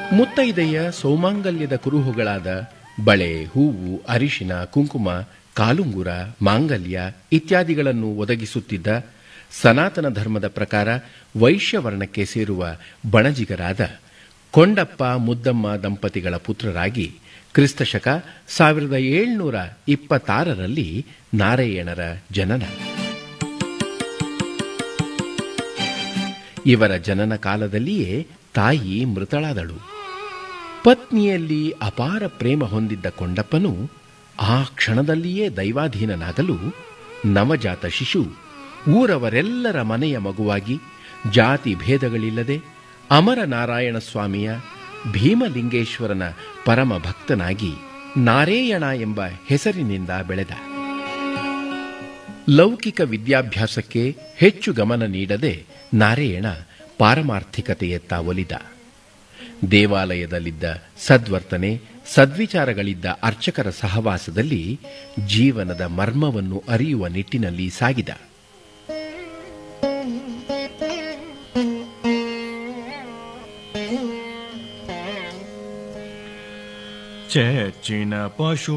ಮುತ್ತೈದೆಯ ಸೌಮಾಂಗಲ್ಯದ ಕುರುಹುಗಳಾದ ಬಳೆ ಹೂವು ಅರಿಶಿನ ಕುಂಕುಮ ಕಾಲುಂಗುರ ಮಾಂಗಲ್ಯ ಇತ್ಯಾದಿಗಳನ್ನು ಒದಗಿಸುತ್ತಿದ್ದ ಸನಾತನ ಧರ್ಮದ ಪ್ರಕಾರ ವೈಶ್ಯವರ್ಣಕ್ಕೆ ಸೇರುವ ಬಣಜಿಗರಾದ ಕೊಂಡಪ್ಪ ಮುದ್ದಮ್ಮ ದಂಪತಿಗಳ ಪುತ್ರರಾಗಿ ಕ್ರಿಸ್ತಶಕ ಸಾವಿರದ ಏಳ್ನೂರ ಇಪ್ಪತ್ತಾರರಲ್ಲಿ ನಾರಾಯಣರ ಜನನ ಇವರ ಜನನ ಕಾಲದಲ್ಲಿಯೇ ತಾಯಿ ಮೃತಳಾದಳು ಪತ್ನಿಯಲ್ಲಿ ಅಪಾರ ಪ್ರೇಮ ಹೊಂದಿದ್ದ ಕೊಂಡಪ್ಪನು ಆ ಕ್ಷಣದಲ್ಲಿಯೇ ದೈವಾಧೀನನಾಗಲು ನವಜಾತ ಶಿಶು ಊರವರೆಲ್ಲರ ಮನೆಯ ಮಗುವಾಗಿ ಜಾತಿ ಭೇದಗಳಿಲ್ಲದೆ ಅಮರ ನಾರಾಯಣ ಸ್ವಾಮಿಯ ಭೀಮಲಿಂಗೇಶ್ವರನ ಪರಮ ಭಕ್ತನಾಗಿ ನಾರೇಯಣ ಎಂಬ ಹೆಸರಿನಿಂದ ಬೆಳೆದ ಲೌಕಿಕ ವಿದ್ಯಾಭ್ಯಾಸಕ್ಕೆ ಹೆಚ್ಚು ಗಮನ ನೀಡದೆ ನಾರಾಯಣ ಪಾರಮಾರ್ಥಿಕತೆಯತ್ತ ಒಲಿದ ದೇವಾಲಯದಲ್ಲಿದ್ದ ಸದ್ವರ್ತನೆ ಸದ್ವಿಚಾರಗಳಿದ್ದ ಅರ್ಚಕರ ಸಹವಾಸದಲ್ಲಿ ಜೀವನದ ಮರ್ಮವನ್ನು ಅರಿಯುವ ನಿಟ್ಟಿನಲ್ಲಿ ಸಾಗಿದ ಚೆಚ್ಚಿನ ಪಶು